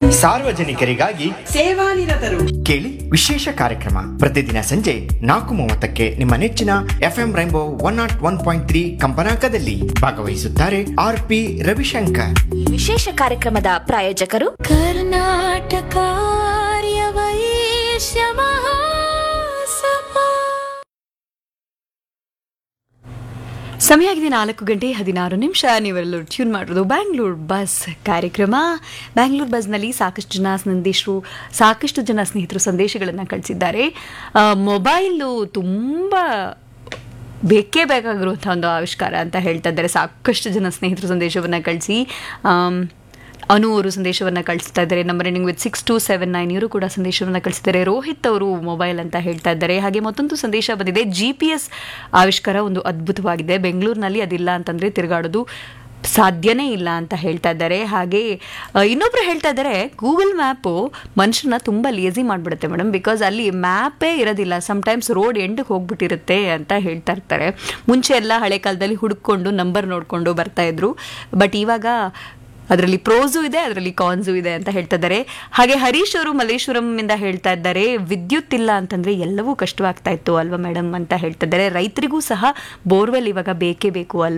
ಸಾರ್ವಜನಿಕರಿಗಾಗಿ ಸೇವಾನಿರತರು ಕೇಳಿ ವಿಶೇಷ ಕಾರ್ಯಕ್ರಮ ಪ್ರತಿದಿನ ಸಂಜೆ ನಾಲ್ಕು ಮೂವತ್ತಕ್ಕೆ ನಿಮ್ಮ ನೆಚ್ಚಿನ FM Rainbow one not one point three ಕಂಪನಾಂಕದಲ್ಲಿ ಭಾಗವಹಿಸುತ್ತಾರೆ ಆರ್ ಪಿ ರವಿಶಂಕರ್ ಈ ವಿಶೇಷ ಕಾರ್ಯಕ್ರಮದ ಪ್ರಾಯೋಜಕರು ಕರ್ನಾಟಕ ವೈಶ್ಯ ಮಹಾಸಭಾ ಸಮಯ ಆಗಿದೆ ನಾಲ್ಕು ಗಂಟೆ ಹದಿನಾರು ನಿಮಿಷ ನೀವೆಲ್ಲರೂ ಟ್ಯೂನ್ ಮಾಡೋದು ಬ್ಯಾಂಗ್ಳೂರ್ ಬಸ್ ಕಾರ್ಯಕ್ರಮ ಬ್ಯಾಂಗ್ಳೂರ್ ಬಸ್ನಲ್ಲಿ ಸಾಕಷ್ಟು ಜನ ಸಂದೇಶರು ಸಾಕಷ್ಟು ಜನ ಸ್ನೇಹಿತರು ಸಂದೇಶಗಳನ್ನು ಕಳಿಸಿದ್ದಾರೆ ಮೊಬೈಲು ತುಂಬ ಬೇಕೇ ಬೇಕಾಗಿರುವಂಥ ಒಂದು ಆವಿಷ್ಕಾರ ಅಂತ ಹೇಳ್ತಾ ಇದ್ದಾರೆ ಸಾಕಷ್ಟು ಜನ ಸ್ನೇಹಿತರು ಸಂದೇಶವನ್ನು ಕಳಿಸಿ ಅನು ಅವರು ಸಂದೇಶವನ್ನು ಕಳಿಸ್ತಾ ಇದ್ದಾರೆ number ending with six two seven nine ಇವರು ಕೂಡ ಸಂದೇಶವನ್ನು ಕಳಿಸಿದ್ದಾರೆ ರೋಹಿತ್ ಅವರು ಮೊಬೈಲ್ ಅಂತ ಹೇಳ್ತಾ ಇದ್ದಾರೆ ಹಾಗೆ ಮತ್ತೊಂದು ಸಂದೇಶ ಬಂದಿದೆ ಜಿ ಪಿ ಎಸ್ ಆವಿಷ್ಕಾರ ಒಂದು ಅದ್ಭುತವಾಗಿದೆ ಬೆಂಗಳೂರಿನಲ್ಲಿ ಅದಿಲ್ಲ ಅಂತಂದರೆ ತಿರುಗಾಡೋದು ಸಾಧ್ಯನೇ ಇಲ್ಲ ಅಂತ ಹೇಳ್ತಾ ಇದ್ದಾರೆ ಹಾಗೆ ಆ, ಇನ್ನೊಬ್ರು ಹೇಳ್ತಾ ಇದ್ದಾರೆ ಗೂಗಲ್ ಮ್ಯಾಪು ಮನುಷ್ಯನ ತುಂಬ ಲೇಸಿ ಮಾಡಿಬಿಡುತ್ತೆ ಮೇಡಮ್ ಬಿಕಾಸ್ ಅಲ್ಲಿ ಮ್ಯಾಪೇ ಇರೋದಿಲ್ಲ ಸಮ್ಟೈಮ್ಸ್ ರೋಡ್ ಎಂಡಿಗೆ ಹೋಗ್ಬಿಟ್ಟಿರುತ್ತೆ ಅಂತ ಹೇಳ್ತಾ ಇರ್ತಾರೆ ಮುಂಚೆ ಎಲ್ಲ ಹಳೆ ಕಾಲದಲ್ಲಿ ಹುಡುಕೊಂಡು ನಂಬರ್ ನೋಡಿಕೊಂಡು ಬರ್ತಾ ಇದ್ರು ಬಟ್ ಇವಾಗ ಅದರಲ್ಲಿ ಪ್ರೋಸು ಇದೆ ಅದರಲ್ಲಿ ಕಾನ್ಸು ಇದೆ ಅಂತ ಹೇಳ್ತಾ ಇದ್ದಾರೆ ಹಾಗೆ ಹರೀಶ್ ಅವರು ಮಲ್ಲೇಶ್ವರಂ ಇಂದ ಹೇಳ್ತಾ ಇದ್ದಾರೆ ವಿದ್ಯುತ್ ಇಲ್ಲ ಅಂತಂದ್ರೆ ಎಲ್ಲವೂ ಕಷ್ಟವಾಗ್ತಾ ಇತ್ತು ಅಲ್ವಾ ಮೇಡಮ್ ಅಂತ ಹೇಳ್ತಾ ಇದ್ದಾರೆ ರೈತರಿಗೂ ಸಹ ಬೋರ್ವೆಲ್ ಇವಾಗ ಬೇಕೇ ಬೇಕು ಅಲ್ವಾ